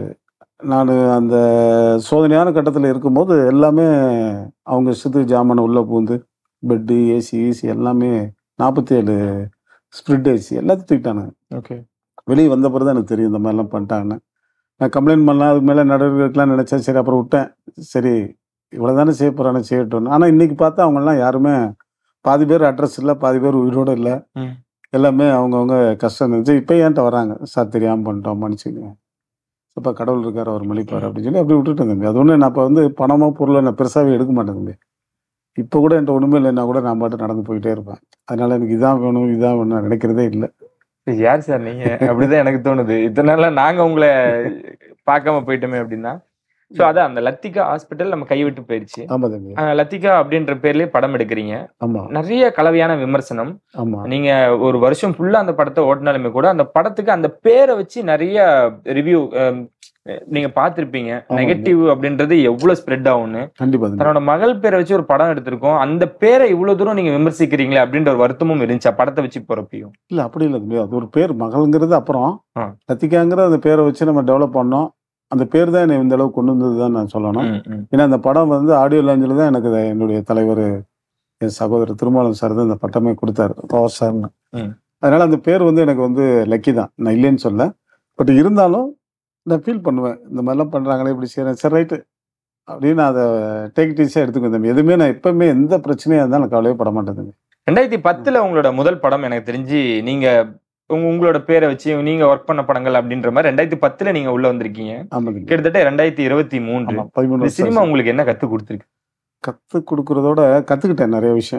நான் அந்த சோதனையான கட்டத்தில் இருக்கும்போது எல்லாமே அவங்க இஷ்டத்துக்கு ஜாமான் உள்ளே பூந்து பெட்டு ஏசி ஏசி எல்லாமே நாற்பத்தி ஏழு ஸ்ப்ரிட் ஏசி எல்லாத்தையும் தூக்கிட்டானுங்க ஓகே வெளியே வந்த பிறகு தான் எனக்கு தெரியும் இந்த மாதிரிலாம் பண்ணிட்டாங்கன்னு நான் கம்ப்ளைண்ட் பண்ணலாம் அதுக்கு மேலே நடவடிக்கை எடுக்கலாம்னு நினச்சேன் சரி அப்புறம் விட்டேன் சரி இவ்வளோ தானே செய்ய போகிறானே செய்யட்டும் ஆனால் இன்னைக்கு பார்த்தா அவங்கெல்லாம் யாருமே பாதி பேர் அட்ரஸ் இல்லை பாதி பேர் உயிரோடு இல்லை ம். எல்லாமே அவங்கவுங்க கஷ்டம் இருந்துச்சு இப்போ ஏன்ட்ட வராங்க சார் தெரியாமல் பண்ணிட்டோம் மன்னிச்சுங்க இப்போ கடவுள் இருக்கார் அவர் மன்னிப்பார் அப்படின்னு சொல்லி அப்படி விட்டுட்டேன் தம்பி அது ஒன்று நான் இப்போ வந்து பணமோ பொருளோ நான் பெருசாகவே எடுக்க மாட்டேன் தம்பி இப்போ கூட என்கிட்ட ஒன்றுமே இல்லைன்னா கூட நான் பாட்டு நடந்து போயிட்டே இருப்பேன் அதனால எனக்கு இதான் வேணும் இதான் வேணும் நான் நினைக்கிறதே இல்லை யார் சார் நீங்க அப்படிதான் எனக்கு தோணுது இத்தனை நாளா நாங்க உங்களை பார்க்காம போயிட்டோமே அப்படின்னா சோ அதான் அந்த லத்திகா ஹாஸ்பிட்டல் நம்ம கைவிட்டு போயிடுச்சு ஆமாம் தம்பி அஹ் லத்திகா அப்படின்ற பேர்லயே படம் எடுக்கிறீங்க ஆமாம் நிறைய கலவையான விமர்சனம் ஆமாம் நீங்க ஒரு வருஷம் ஃபுல்லா அந்த படத்தை ஓட்டினாலுமே கூட அந்த படத்துக்கு அந்த பேரை வச்சு நிறைய ரிவ்யூ நீங்க பார்த்திருப்பீங்க ஆமா. நெகட்டிவ் அப்படின்றது எவ்வளவு ஸ்ப்ரெட் ஆகும்னு கண்டிப்பா தம்பி. தன்னோட மகள் பேரை வச்சு ஒரு படம் எடுத்திருக்கோம் அந்த பேரை இவ்வளவு தூரம் நீங்க விமர்சிக்கிறீங்களே அப்படின்ற ஒரு வருத்தமும் இருந்துச்சா படத்தை வச்சு போறப்பையும் இல்ல அப்படி இல்லை தம்பி அது ஒரு பேர் மகள்ங்கிறது அப்புறம் ஆ. லத்திகாங்கிற அந்த பேரை வச்சு நம்ம டெவலப் பண்ணோம் அந்த பேர் தான் என்னை இந்த அளவுக்கு கொண்டு வந்தது தான் நான் சொல்லணும் ம், ம். ஏன்னா அந்த படம் வந்து ஆடியோ லாஞ்சில் தான் எனக்கு இதை என்னுடைய தலைவர் என் சகோதரர் திருமாவளவன் சார் தான் இந்த பட்டமே கொடுத்தாரு பவர் சார்னு ம். அதனால அந்த பேர் வந்து எனக்கு வந்து லக்கி தான் நான் இல்லைன்னு சொல்ல பட் இருந்தாலும் நான் ஃபீல் பண்ணுவேன் இந்த மாதிரிலாம் பண்றாங்களே இப்படி செய்யறேன் சரி ரைட்டு அப்படின்னு நான் அதை டேக் டீஸாக எடுத்துக்குவேன் தம்பி எதுவுமே நான் எப்பவுமே எந்த பிரச்சனையாக இருந்தாலும் நான் கவலையே பட மாட்டேன் தம்பி ரெண்டாயிரத்தி பத்துல உங்களோட முதல் படம் எனக்கு தெரிஞ்சு நீங்க உங்க- உங்களோட பேரை வச்சு நீங்க ஒர்க் பண்ண படங்கள் அப்படின்ற மாதிரி ரெண்டாயிரத்தி பத்துல நீங்க உள்ள வந்திருக்கீங்க ஆமா தம்பி கிட்டத்தட்ட ரெண்டாயிரத்தி இருபத்தி மூன்று ஆமா பதிமூணு இந்த வருஷம் சினிமா ஆச்சு. உங்களுக்கு என்ன கத்து கொடுத்துருக்கு கற்றுக் கொடுக்குறதோட கற்றுக்கிட்டேன் நிறைய விஷயம்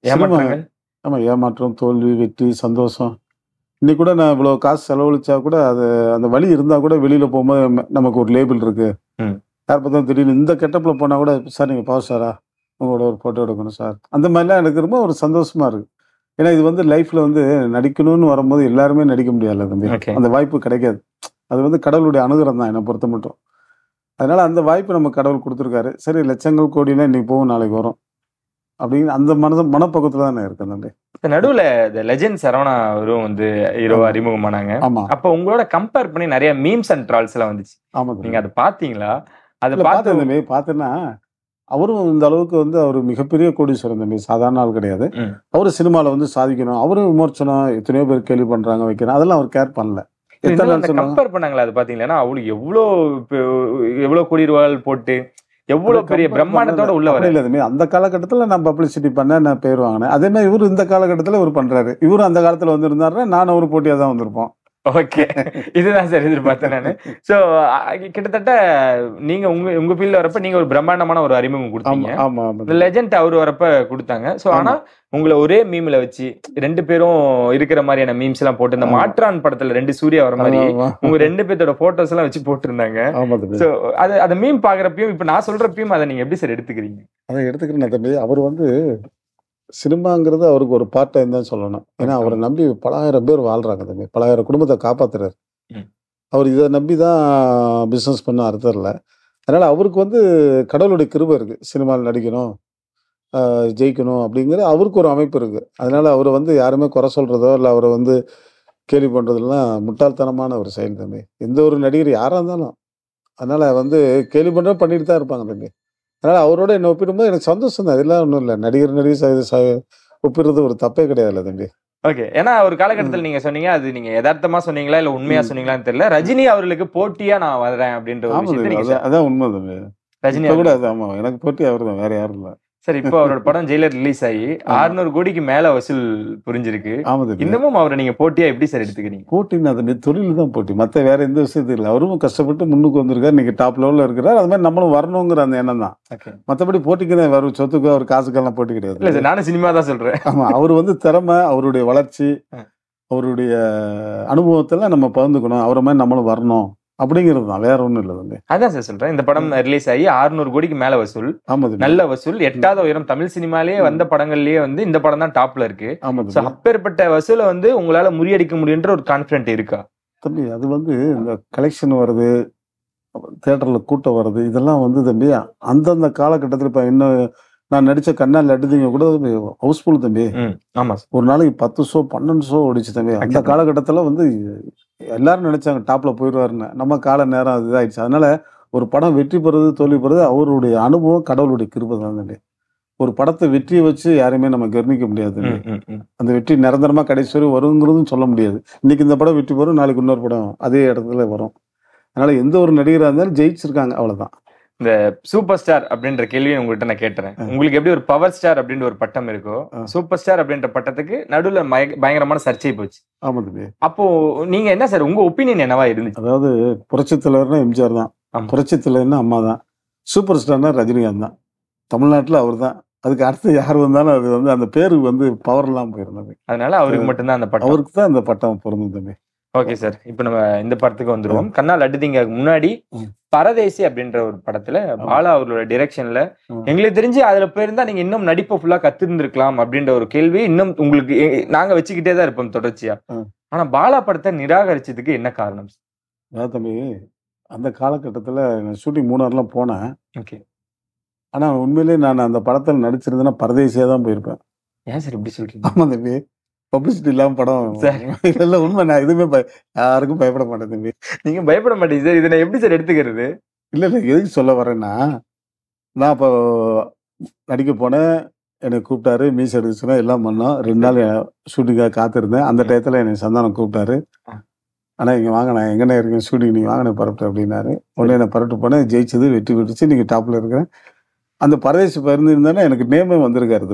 ஏமாற்றங்கள் ஆமா ஏமாற்றம் தோல்வி வெற்றி சந்தோஷம் இன்னைக்கு கூட நான் இவ்வளவு காசு செலவழிச்சா கூட அது அந்த வழி இருந்தா கூட வெளியில போகும்போது நம்ம- நமக்கு ஒரு லேபிள் இருக்கு ம். யார் பார்த்தாலும் திடீர்னு இந்த கெட்டப்ல போனா கூட சார் நீங்க பவர் ஸ்டாரா உங்களோட ஒரு போட்டோ எடுக்கணும் சார் அந்த மாதிரிலாம் எனக்கு ரொம்ப ஒரு சந்தோஷமா இருக்கு ஏன்னா இது வந்து லைஃப்ல வந்து நடிக்கணும்னு வரும்போது எல்லாருமே நடிக்க முடியாது தம்பி ஓகே அந்த வாய்ப்பு கிடைக்காது அது வந்து கடவுளுடைய அனுகிரம் தான் என்னை பொறுத்த மட்டும் அதனால அந்த வாய்ப்பு நம்ம கடவுள் கொடுத்துருக்காரு சரி லட்சங்கள் கோடிலாம் இன்னைக்கு போகும் நாளைக்கு வரும் அப்படின்னு அந்த மனத மனப்பக்குவத்துல தான் நான் இருக்கேன் தம்பி இப்ப நடுவுல இந்த லெஜெண்ட் சரவணா அவரும் வந்து ஹீரோவா அறிமுகமானாங்க ஆமா அப்ப உங்களோட கம்பேர் பண்ணி நிறைய மீம்ஸ் அண்ட் ட்ரால்ஸ் எல்லாம் வந்துச்சு ஆமா தம்பி. நீங்க அதை பாத்தீங்களா அதை இல்ல, பார்த்து பார்த்தேன் தம்பி பார்த்தேன்னா அவரும் இந்த அளவுக்கு வந்து அவர் மிகப்பெரிய கோடீஸ்வரன் தம்பி சாதாரண ஆள் கிடையாது ம். அவரு சினிமால வந்து சாதிக்கணும் அவரும் விமர்சனம் எத்தனையோ பேர் கேள்வி பண்றாங்க வைக்கணும் அதெல்லாம் அவர் கேர் பண்ணல எத்தனை நாள் சொன்னாங்க கம்பேர் பண்ணாங்களா அது பாத்தீங்களா அவளுக்கு எவ்வளவு பெ- எவ்வளவு கோடி ரூபாய் போட்டு எவ்வளவு பெரிய compare பிரம்மாண்டத்தோட பண்ணல. உள்ள அப்படி வர இல்ல தம்பி அந்த காலகட்டத்துல நான் பப்ளிசிட்டி பண்ணேன் நான் பேர் வாங்கினேன் அதே மாதிரி இவரு இந்த காலகட்டத்துல இவர் பண்றாரு இவரும் அந்த காலத்துல வந்திருந்தாருன்னா நான் அவரு போட்டியா தான் வந்திருப்போம் ஓகே இதுதான் சார் எதிர்பார்த்தேன் நானு சோ கிட்டத்தட்ட நீங்க உங்க உங்க ஃபீல்ட்ல வரப்ப நீங்க ஒரு பிரம்மாண்டமான ஒரு அறிமுகம் ஆமா கொடுத்தீங்க ஆமா ஆமா இந்த லெஜெண்ட் அவர் வரப்ப கொடுத்தாங்க சோ ஆனா உங்களை ஒரே மீம்ல வச்சு ரெண்டு பேரும் இருக்கிற மாதிரியான மீம்ஸ் எல்லாம் போட்டு இந்த ஆமா. மாற்றான் படத்துல ரெண்டு சூர்யா வர மாதிரி ஆமா, உங்க ரெண்டு பேர்த்தோட போட்டோஸ் எல்லாம் வச்சு போட்டிருந்தாங்க ஆமா தம்பி சோ அது அந்த மீம் பாக்குறப்பயும் இப்ப நான் சொல்றப்பயும் அதை நீங்க எப்படி சார் எடுத்துக்கிறீங்க அதை எடுத்துக்கிறேன் தம்பி அவர் வந்து சினிமாங்கிறது அவருக்கு ஒரு பார்ட் டைம் தான் சொல்லணும் ஏன்னா அவரை நம்பி பலாயிரம் பேர் வாழ்றாங்க தம்பி பலாயிரம் குடும்பத்தை காப்பாத்துறாரு ம். அவர் இதை நம்பி தான் பிஸ்னஸ் பண்ண அர்த்தம் இல்லை அதனால அவருக்கு வந்து கடவுளுடைய கிருபை இருக்கு சினிமாவில் நடிக்கணும் ஆஹ் ஜெயிக்கணும் அப்படிங்கிற அவருக்கு ஒரு அமைப்பு இருக்கு அதனால அவரை வந்து யாருமே குறை சொல்றதோ இல்லை அவரை வந்து கேலி பண்றதெல்லாம் முட்டாள்தனமான ஒரு செயல் தம்பி எந்த ஒரு நடிகர் யாரா இருந்தாலும் அதனால வந்து கேலி பண்ற பண்ணிட்டு தான் இருப்பாங்க தம்பி அதனால அவரோட என்ன ஒப்பிடும்போது எனக்கு சந்தோஷம் தான் இதெல்லாம் ஒன்றும் இல்லை நடிகர் நடிகர் ச- ச- ஒப்பிடுறது ஒரு தப்பே கிடையாதுல்ல தம்பி ஓகே ஏன்னா ஒரு காலகட்டத்தில் நீங்க சொன்னீங்க அது நீங்க யதார்த்தமா சொன்னீங்களா இல்ல உண்மையா ம். சொன்னீங்களான்னு தெரியல ரஜினி அவர்களுக்கு போட்டியா நான் வர்றேன் அப்படின்ற ஒரு ஆமா விஷயத்தை தம்பி நீங்க அதான் அதான் உண்மை தம்பி ரஜினி இப்ப கூட அவர்கள். அது ஆமா எனக்கு போட்டி அவர் தான் வேற யாரும் இல்லை சார் இப்போ அவரோட படம் ஜெயிலர் ரிலீஸ் ஆகி ஆமா. 600 கோடிக்கு மேல வசூல் புரிஞ்சிருக்கு ஆமா தம்பி இன்னமும் அவரை நீங்க போட்டியா எப்படி சார் எடுத்துக்கிறீங்க போட்டின்னு அது தொழில் தான் போட்டி மற்ற வேற எந்த விஷயத்தும் இல்லை அவரும் கஷ்டப்பட்டு முன்னுக்கு வந்திருக்காரு இன்னைக்கு டாப் லெவலில் இருக்கிறார் அது மாதிரி நம்மளும் வரணுங்கிற அந்த எண்ணம் தான் ஓகே மற்றபடி போட்டிக்கு தான் வரும் சொத்துக்கு அவர் காசுக்கெல்லாம் போட்டி இல்ல கிடையாது சார் நானும் சினிமா தான் சொல்றேன் ஆமா அவர் வந்து திறமை அவருடைய வளர்ச்சி ஆ. அவருடைய அனுபவத்தெல்லாம் நம்ம பகிர்ந்துக்கணும் அவரை மாதிரி நம்மளும் வரணும் அப்படிங்கிறது தான் வேற ஒண்ணும் இல்லை தம்பி அதான் சார் சொல்றேன் இந்த படம் ரிலீஸ் ஆகி 600 கோடிக்கு மேல வசூல் ஆமா தம்பி நல்ல வசூல் எட்டாவது உயரம் தமிழ் சினிமாலேயே வந்த படங்கள்லயே வந்து இந்த படம் தான் டாப்ல இருக்கு ஆமா சோ தம்பி அப்பேற்பட்ட வசூலை வந்து உங்களால முறியடிக்க முடியுன்ற ஒரு கான்பிடன்ட் இருக்கா தம்பி அது வந்து இந்த கலெக்ஷன் வருது தேட்டர்ல கூட்டம் வருது இதெல்லாம் வந்து தம்பி அந்தந்த காலகட்டத்தில் இப்போ இன்னும் நான் நடிச்ச கண்ணா லட்டுதிங்க கூட ஹவுஸ்ஃபுல் தம்பி ம் ஆமா சார் ஒரு நாளைக்கு பத்து ஷோ பன்னெண்டு ஷோ ஓடிச்சு தம்பி அந்த Okay. காலகட்டத்தில் வந்து எல்லாரும் நினைச்சாங்க டாப்ல போயிடுவாருன்னு நம்ம கால நேரம் அது இதாயிடுச்சு அதனால ஒரு படம் வெற்றி பெறுறது தோல்வி பெறுறது அவருடைய அனுபவம் கடவுளுடைய கிருபை தான் தம்பி ஒரு படத்தை வெற்றியை வச்சு யாரையுமே நம்ம கவனிக்க முடியாது தம்பி. ம், ம், ம். அந்த வெற்றி நிரந்தரமா கடைசி வரை வருங்கிறதும் சொல்ல முடியாது இன்னைக்கு இந்த படம் வெற்றி பெறும் நாளைக்கு இன்னொரு படம் அதே இடத்துல வரும் அதனால எந்த ஒரு நடிகராக இருந்தாலும் ஜெயிச்சிருக்காங்க அவ்வளவுதான் சூப்பர் ஸ்டார் அப்படின்ற கேள்வியை உங்ககிட்ட நான் கேட்டுறேன் உங்களுக்கு எப்படி ஒரு பவர் ஸ்டார் அப்படின்ற ஒரு பட்டம் இருக்கோ ஆ. சூப்பர் ஸ்டார் அப்படின்ற பட்டத்துக்கு நடுவுல மய- பயங்கரமான சர்ச்சை போச்சு ஆமா தம்பி அப்போ நீங்க என்ன சார் உங்க ஒப்பீனியன் என்னவா இருந்துச்சு அதாவது புரட்சி தலைவர்னா எம்ஜிஆர் தான் ஆமா. புரட்சி தலைவர்னா அம்மா தான் சூப்பர் ஸ்டார்னா ரஜினிகாந்த் தான் தமிழ்நாட்டுல அவர் தான் அதுக்கு அடுத்து யார் வந்தாலும் அது வந்து அந்த பேரு வந்து பவர் எல்லாம் போயிருந்தது அதனால அவருக்கு மட்டும்தான் அந்த பட்டம் அவருக்கு தான் அந்த பட்டம் பொருந்தும் தம்பி ஓகே சார் இப்போ நம்ம இந்த படத்துக்கு வந்துருவோம் கண்ணால் அடிதிங்க முன்னாடி ம். பரதேசி அப்படின்ற ஒரு படத்துல பாலா அவர்களோட டிரெக்ஷன்ல ம். எங்களுக்கு தெரிஞ்சு அதுல போயிருந்தா நீங்க இன்னும் நடிப்பை ஃபுல்லா கத்திருந்திருக்கலாம் அப்படின்ற ஒரு கேள்வி இன்னும் உங்களுக்கு எ- நாங்க வச்சுக்கிட்டே தான் இருப்போம் தொடர்ச்சியா ம். ஆனா பாலா படத்தை நிராகரிச்சதுக்கு என்ன காரணம் அதாவது தம்பி அந்த காலகட்டத்தில் நான் ஷூட்டிங் மூணாறுலாம் போனேன் ஓகே ஆனால் உண்மையிலேயே நான் அந்த படத்தில் நடிச்சிருந்தேன்னா பரதேசியாக தான் போயிருப்பேன் ஏன் சார் இப்படி சொல்றீங்க ஆமா தம்பி பப்ளிசிட்டி இல்லாம படம் சரி. இல்ல உண்மை நான் எதுவுமே பய- யாருக்கும் பயப்பட மாட்டேன் தம்பி நீங்க பயப்பட மாட்டீங்க சார் இதை நான் எப்படி சார் எடுத்துக்கிறது இல்ல இல்ல எதுக்கு சொல்ல வரேன்னா நான் இப்போ நடிக்க போனேன் என்னை கூப்பிட்டாரு மீஸ் எடுக்க சொன்னா எல்லாம் பண்ணோம் ரெண்டு நாள் ஷூட்டிங்காக காத்திருந்தேன் அந்த ம். டயத்துல என்னை சந்தானம் கூப்பிட்டாரு ஆ. ஆனா இங்க வாங்க நான் எங்கண்ணே இருக்கேன் ஷூட்டிங் நீங்க வாங்க நான் பரப்பிட்டு அப்படின்னாரு உடனே நான் பரப்பிட்டு போனேன் ஜெயிச்சது வெற்றி பெற்றுச்சு நீங்க டாப்ல இருக்கிறேன் அந்த பரதேசி பிறந்திருந்தானே எனக்கு நேமே வந்திருக்காரு தம்பி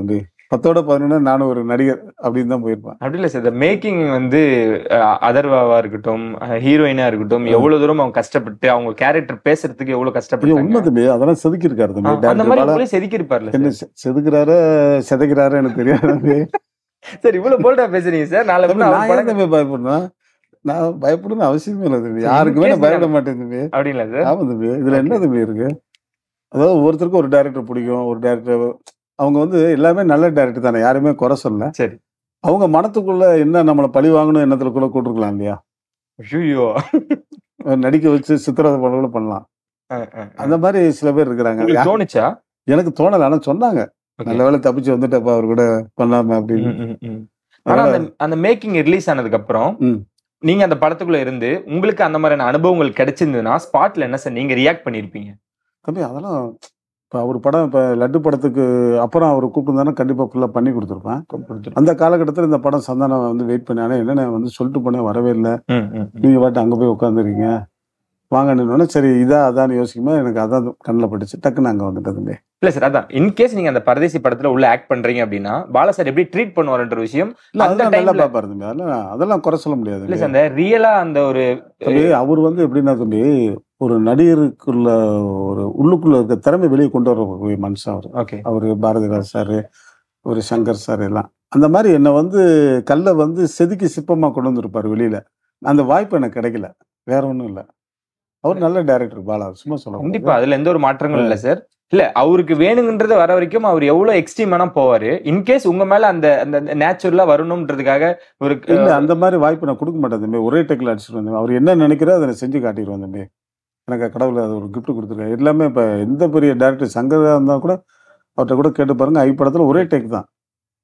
பத்தோட பதினொன்று நானும் ஒரு நடிகர் அப்படின்னு தான் போயிருப்பேன் அப்படி இல்ல சார் இந்த மேக்கிங் வந்து அஹ், அதர்வாவா இருக்கட்டும் ஹீரோயினா இருக்கட்டும் எவ்வளவு தூரம் அவங்க கஷ்டப்பட்டு அவங்க கேரக்டர் பேசுறதுக்கு எவ்வளவு ஐயோ கஷ்டப்பட்டாங்க உண்மை தம்பி அதெல்லாம் செதுக்கி இருக்காரு தம்பி ஆ, அந்த டேரக்டர் மாதிரி பாலா உங்களே செதுக்கி இருப்பார்ல என்ன செ- செதுக்குறாரு செதைக்கிறாரு எனக்கு தெரியாது தம்பி சார் இவ்வளவு போல்டா பேசுறீங்க சார் நாளை தம்பி, பின்ன அவர் நான் ஏன் படம் தம்பி பயப்படணும் நான் பயப்படணும்னு அவசியமே இல்லை தம்பி யாருக்குமே நான் பயப்பட மாட்டேன் தம்பி அப்படிங்களா சார் ஆமா தம்பி இதுல என்ன தம்பி இருக்கு அதாவது ஒவ்வொருத்தருக்கும் ஒரு டேரக்டர் பிடிக்கும் ஒரு டேரக்டர் அவங்க வந்து எல்லாமே நல்ல டேரக்டர் தானே யாருமே குறை சொல்லல சரி அவங்க மனத்துக்குள்ள என்ன நம்மளை பழி வாங்கணும் எண்ணத்துக்குள்ள கூட்டிருக்கலாம் இல்லையா ஐயோ நடிக்க வச்சு சித்திரவதை பண்ண கூட பண்ணலாம் அந்த மாதிரி சில பேர் இருக்கிறாங்க உங்களுக்கு யா- தோணுச்சா எனக்கு தோணல ஆனா சொன்னாங்க Okay. நல்ல வேலை தப்பிச்சு வந்துட்டப்பா அவர் கூட பண்ணாம அப்படின்னு ம், ம், ம். ஆனா அந்த அந்த மேக்கிங் ரிலீஸ் ஆனதுக்கு அப்புறம் ம். நீங்க அந்த படத்துக்குள்ள இருந்து உங்களுக்கு அந்த மாதிரியான அனுபவங்கள் கிடைச்சிருந்ததுன்னா ஸ்பாட்ல என்ன சார் நீங்க ரியாக்ட் பண்ணிருப்பீங்க தம்பி அதெல்லாம் இப்போ அவர் படம் இப்போ லட்டு படத்துக்கு அப்புறம் அவர் கூப்பிட்டுருந்தானே கண்டிப்பாக ஃபுல்லாக பண்ணி கொடுத்துருப்பேன் அந்த காலகட்டத்தில் இந்த படம் சந்தானம் வந்து வெயிட் பண்ணி ஆனால் என்னென்ன வந்து சொல்லிட்டு போனேன் வரவே இல்லை ம், ம், ம். நீங்கள் பாட்டு அங்கே போய் உட்காந்துருக்கீங்க வாங்கன்னு சரி இதா அதான்னு யோசிக்கும்போது எனக்கு அதான் கண்ணில் பட்டுச்சு டக்குன்னு அங்கே வந்துட்டேன் தம்பி இல்ல சார் அதான் இன்கேஸ் நீங்க அந்த பரதேசி படத்துல உள்ள ஆக்ட் பண்றீங்க அப்படின்னா பாலா சார் எப்படி ட்ரீட் பண்ணுவாருன்ற விஷயம் இல்லை அந்த அதெல்லாம் நல்லா timeல- பார்ப்பாரு தம்பி அதெல்லாம் அதெல்லாம் குறை சொல்ல முடியாது இல்ல சார் அந்த ரியலா அந்த ஒரு தம்பி அவர் வந்து எப்படின்னா தம்பி ஒரு நடிகருக்குள்ள ஒரு உள்ளுக்குள்ள இருக்க திறமை வெளியே கொண்டு வர மனுஷன் அவர் ஓகே அவர் பாரதிராஜ் சார் ஒரு சங்கர் சார் எல்லாம் அந்த மாதிரி என்னை வந்து கல்லை வந்து செதுக்கி சிற்பமாக கொண்டு வந்திருப்பார் வெளியில அந்த வாய்ப்பு எனக்கு கிடைக்கல வேற ஒன்றும் இல்லை அவர் நல்ல டைரக்டர் பாலா சும்மா சொல்ல கண்டிப்பா அதுல எந்த ஒரு மாற்றங்களும் இல்ல சார் இல்ல அவருக்கு வேணுங்கன்றது வர வரைக்கும் அவர் எவ்வளவு எக்ஸ்ட்ரீமான போவாரு இன்கேஸ் உங்க மேல அந்த அந்த நேச்சுரலா வரணும்ன்றதுக்காக ஒரு இல்ல அந்த மாதிரி வாய்ப்பு நான் கொடுக்க மாட்டேன் தம்பி ஒரே டெக்கில் அடிச்சுட்டு வந்தேன் அவர் என்ன நினைக்கிறோ அதை நான் செஞ்சு காட்டிடுவேன் தம்பி எனக்கு கடவுள் அது ஒரு கிஃப்ட் கொடுத்துருக்காரு எல்லாமே இப்போ எந்த பெரிய டேரக்டர் சங்கராக இருந்தால் கூட அவர்கிட்ட கூட கேட்டு பாருங்க ஐ படத்தில் ஒரே டேக் தான்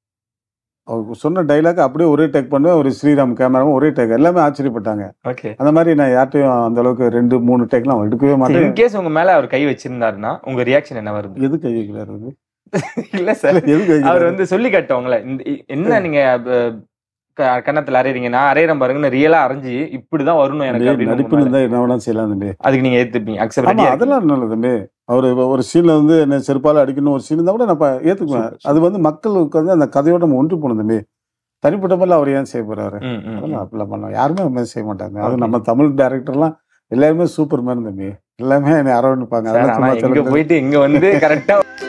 அவர் சொன்ன டைலாக் அப்படியே ஒரே டேக் பண்ணுவேன் ஒரு ஸ்ரீராம் கேமராவும் ஒரே டேக் எல்லாமே ஆச்சரியப்பட்டாங்க ஓகே அந்த மாதிரி நான் யார்ட்டையும் அந்த அளவுக்கு ரெண்டு மூணு டேக்லாம் எடுக்கவே மாட்டேன் இன்கேஸ் உங்க மேல அவர் கை வச்சிருந்தாருன்னா உங்க ரியாக்ஷன் என்ன வருது எது கை வைக்கிறாரு அது? இல்ல சார் எது கை அவர் வைக்கிறாரு? வந்து சொல்லி காட்டுவாங்களே இந்த இ- என்ன நீங்க அஹ், க- கன்னத்துல அரைறீங்க நான் அரையிறேன் பாருங்கன்னு ரியலா அரைஞ்சு இப்படிதான் வரணும் எனக்கு தம்பி, அப்படின்னு உங்க நடிப்புன்னு மேல. இருந்தா என்ன வேணா செய்யலாம் தம்பி அதுக்கு நீங்க ஏத்துப்பீங்க ஆமா அக்செப்ட் அதெல்லாம் நல்லது தம்பி அவர் ஒரு சீன்ல வந்து என்ன செருப்பால அடிக்கணும் ஒரு சீன் இருந்தா கூட நான் ப- ஏத்துக்குவேன் Super, அது வந்து மக்களுக்கு வந்து அந்த கதையோட நம்ம ஒன்று போகணும் தம்பி தனிப்பட்ட முறையில் அவர் ஏன் செய்ய போறாரு அதெல்லாம் அப்படிலாம் பண்ணலாம் யாருமே அது மாதிரி செய்ய மாட்டாங்க அது Okay. நம்ம தமிழ் டேரக்டர்லாம் எல்லாருமே சூப்பர் மேன் தம்பி எல்லாமே என்னை அரவணைப்பாங்க சார் அதெல்லாம் ஆனா சும்மா எங்க சொல்லுறது. போயிட்டு இங்க வந்து கரெக்டா